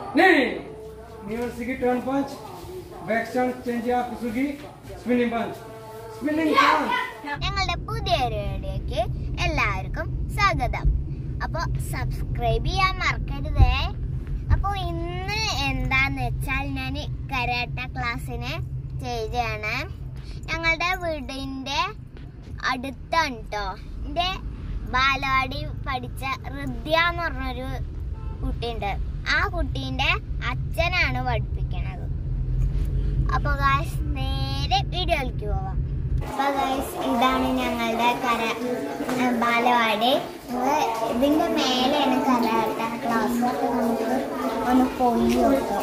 नहीं university turn punch back stand change या कुसुगी स्पिनिंग पंच स्पिनिंग पंच ഞങ്ങളുടെ പുതിയൊരു വീഡിയോക്ക് എല്ലാവർക്കും സ്വാഗതം അപ്പോൾ സബ്സ്ക്രൈബ് ചെയ്യാൻ മറക്കരുതേ അപ്പോൾ ഇന്ന് എന്താന്ന് വെച്ചാൽ ഞാൻ കരാട്ട ക്ലാസ്സിന് ചെയ്യുകയാണ് ഞങ്ങളുടെ വീടിൻ്റെ അടുത്താണ് കേട്ടോ എൻ്റെ ബാലവാടി പഠിച്ച ഹൃദ്യ എന്ന് പറഞ്ഞൊരു കുട്ടിയുണ്ട് ആ കുട്ടീൻ്റെ അച്ഛനാണ് പഠിപ്പിക്കണത് അപ്പൊ ഗായ്സ് നേരെ വീഡിയോയിലേക്ക് പോവാം അപ്പൊ ഗായ്സ് ഇതാണ് ഞങ്ങളുടെ കര ഏ, ബാലവാടി ഞങ്ങള് ഇതിന്റെ മേലെയാണ് കരാട്ട ക്ലാസ് അപ്പൊ നമുക്ക് ഒന്ന് പോയി നോക്കാം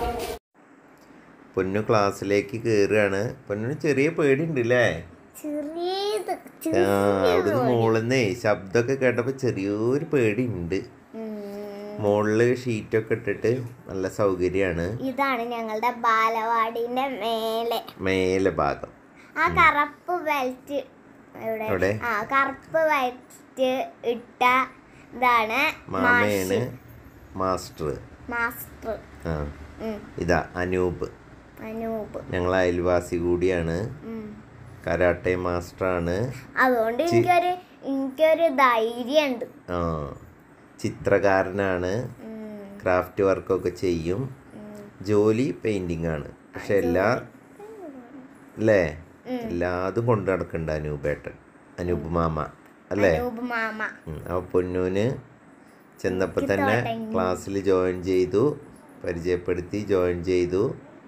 പൊന്നു ക്ലാസ്സിലേക്ക് കയറുകയാണ് പൊന്നിന് ചെറിയ പേടിയുണ്ട് അല്ലേ ചെറിയത് ആ അവിടുന്ന് മോളിന്നേ ശബ്ദമൊക്കെ കേട്ടപ്പോൾ ചെറിയൊരു പേടിയുണ്ട് മുകളില് ഷീറ്റൊക്കെ ഇട്ടിട്ട് നല്ല സൗകര്യമാണ് ഇതാണ് ഞങ്ങളുടെ ബാലവാടിന്റെ മേലെ മേലെ ഭാഗം ആ കറുപ്പ് ബെൽറ്റ് എവിടെ? എവിടെ ആ കറുപ്പ് ബെൽറ്റ് ഇട്ട ഇതാണ് മാമയാണ് മാസ്റ്റർ മാസ്റ്റർ ആ ഉം, ഇതാ അനൂപ് അനൂപ് ഞങ്ങൾ അയൽവാസി കൂടിയാണ് ഉം. കരാട്ടെ മാസ്റ്ററാണ് അതുകൊണ്ട് ചി- എനിക്കൊരു എനിക്കൊരു ധൈര്യമുണ്ട് ആ ചിത്രകാരനാണ് ക്രാഫ്റ്റ് വർക്കൊക്കെ ചെയ്യും ജോലി പെയിന്റിംഗ് ആണ് പക്ഷെ എല്ലാ അല്ലേ എല്ലാതും കൊണ്ടു നടക്കണ്ട അനൂപേട്ടൻ അനൂപ് മാമ അല്ലേ അനൂപ് മാമ ഉം. അപ്പൊ പൊന്നൂന് ചെന്നപ്പോൾ എനിക്ക് തന്നെ തുടങ്ങി. ക്ലാസ്സിൽ ജോയിൻ ചെയ്തു പരിചയപ്പെടുത്തി ജോയിൻ ചെയ്തു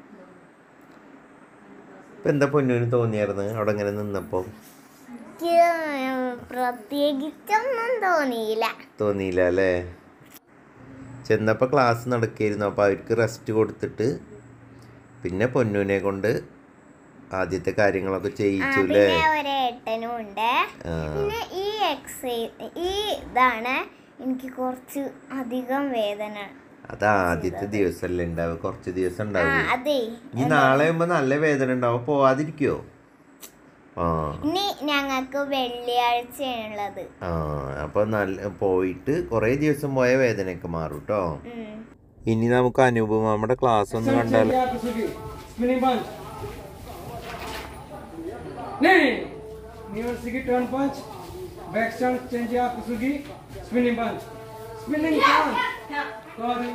ഇപ്പൊ എന്താ പൊന്നൂന് തോന്നിയായിരുന്നു അവിടെ ഇങ്ങനെ നിന്നപ്പോൾ എനിക്ക് പ്രത്യേകിച്ചൊന്നും തോന്നിയില്ല തോന്നിയില്ല അല്ലേ ചെന്നപ്പോൾ ക്ലാസ് നടക്കായിരുന്നു അപ്പോൾ അവർക്ക് റെസ്റ്റ് കൊടുത്തിട്ട് പിന്നെ പൊന്നൂനെ കൊണ്ട് ആദ്യത്തെ കാര്യങ്ങളൊക്കെ ആ, ചെയ്യിച്ചു അല്ലേ പിന്നെ ഒരു ഏട്ടനും ഉണ്ട് ആ പിന്നെ ഈ എക്സൈസ് ഈ ഇതാണ് എനിക്ക് കുറച്ച് അധികം വേദന അത് ആദ്യത്തെ ദിവസമല്ലേ ഉണ്ടാവുക കുറച്ച് ദിവസം ആ ഉണ്ടാവും അതെ ഇനി നാളെ ആകുമ്പോൾ നല്ല വേദന ഉണ്ടാവും പോവാതിരിക്കുവോ ആ ഇനി ഞങ്ങൾക്ക് വെള്ളിയാഴ്ചയാണുള്ളത് ആ അപ്പോൾ നല്ല പോയിട്ട് കുറേ ദിവസം പോയ വേദനയൊക്കെ മാറും കേട്ടോ ഉം. ഇനി നമുക്ക് അനൂപ് നമ്മുടെ ക്ലാസ് ഒന്ന് स्टैंड चेंज കണ്ടാലോ या कुसुगी स्पिनिंग पंच नहीं university turn punch back stand change या कुसुगी spinning punch spinning punch sorry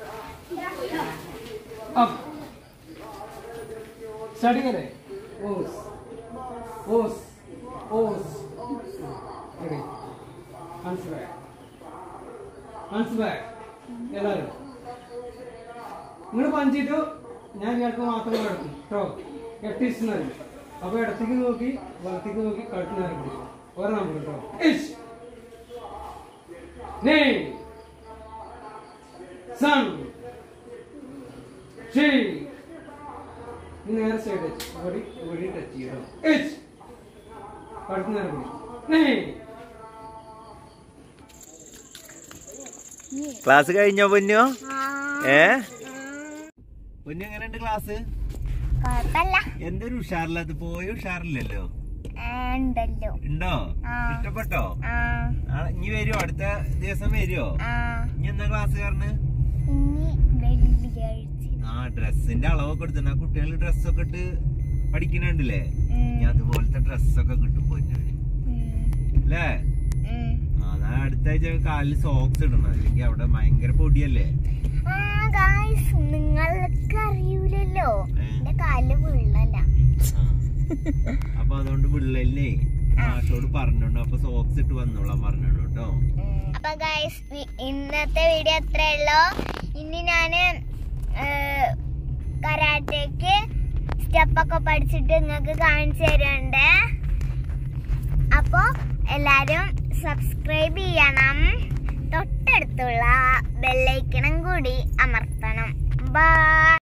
अब स्टार्टिंग करें ओस ओस ओस ओके हंस बैक हंस बैक എല്ലാവരും നിങ്ങൾ പഞ്ചിട്ടു ഞാൻ ഇയാൾക്ക് മാത്രം കിടക്കും കേട്ടോ എട്ടിസ്റ്റുന്നത് അപ്പൊ ഇടത്തേക്ക് നോക്കി വലത്തേക്ക് നോക്കി കളിക്കുന്ന പിടിക്കും ഒരെണ്ണം കേട്ടോ ഇഷ് നെയ് സൺ ഷീ നീ നേരെ സൈഡ് വെച്ച് ഓടി ഓടി ടച്ച് ചെയ്യണം ഇഷ് കളിക്കുന്ന പിടിക്കും നെയ് ക്ലാസ് കഴിഞ്ഞോ പൊന്നു ആ, ഏ ഉം, പൊന്നു എങ്ങനെയുണ്ട് ക്ലാസ് കുഴപ്പല്ല എന്തൊരു ഉഷാറില്ലാത്ത പോയ ഉഷാറില്ലല്ലോ ആ, ഉണ്ടല്ലോ ഉണ്ടോ ആ. ഇഷ്ടപ്പെട്ടോ ആ നാളെ ഇനി വരുമോ അടുത്ത ദിവസം വരുമോ ആ ഇനി എന്താ ക്ലാസ് കാരന് ഇനി വെള്ളിയാഴ്ച ആ ഡ്രസ്സിന്റെ അളവൊക്കെ എടുത്തിട്ട് ആ കുട്ടികൾ ഡ്രസ്സൊക്കെ ഇട്ട് പഠിക്കുന്നുണ്ടല്ലേ ഉം, ഇനി അതുപോലത്തെ ഡ്രസ്സൊക്കെ കിട്ടും പൊന്നൂന് ഉം, അല്ലേ ഉം. ആ എന്നാ അടുത്ത ആഴ്ച കാലിൽ സോക്സ് ഇടണം അല്ലെങ്കിൽ അവിടെ ഭയങ്കര പൊടിയല്ലേ ആ ഗായ്സ് നിങ്ങൾക്ക് അറിയൂലല്ലോ ഏ. എന്റെ കാലില് വീഴല്ല ആ. അപ്പൊ അതുകൊണ്ട് പിള്ളേരിനെ മാഷോട് പറഞ്ഞോണ്ട് അപ്പൊ സോക്സ് ഇട്ട് വന്നോളാൻ പറഞ്ഞോളൂ കേട്ടോ അപ്പൊ ഗായ്സ് ഇന്നത്തെ വീഡിയോ അത്രേ ഉള്ളൂ ഇനി ഞാന് കരാട്ടയ്ക്ക് സ്റ്റെപ്പൊക്കെ പഠിച്ചിട്ട് നിങ്ങൾക്ക് കാണിച്ചു തരുന്നുണ്ട് അപ്പോ എല്ലാരും സബ്സ്ക്രൈബ് ചെയ്യണം തൊട്ടടുത്തുള്ള ബെല്ലൈക്കണം കൂടി അമർത്തണം ബൈ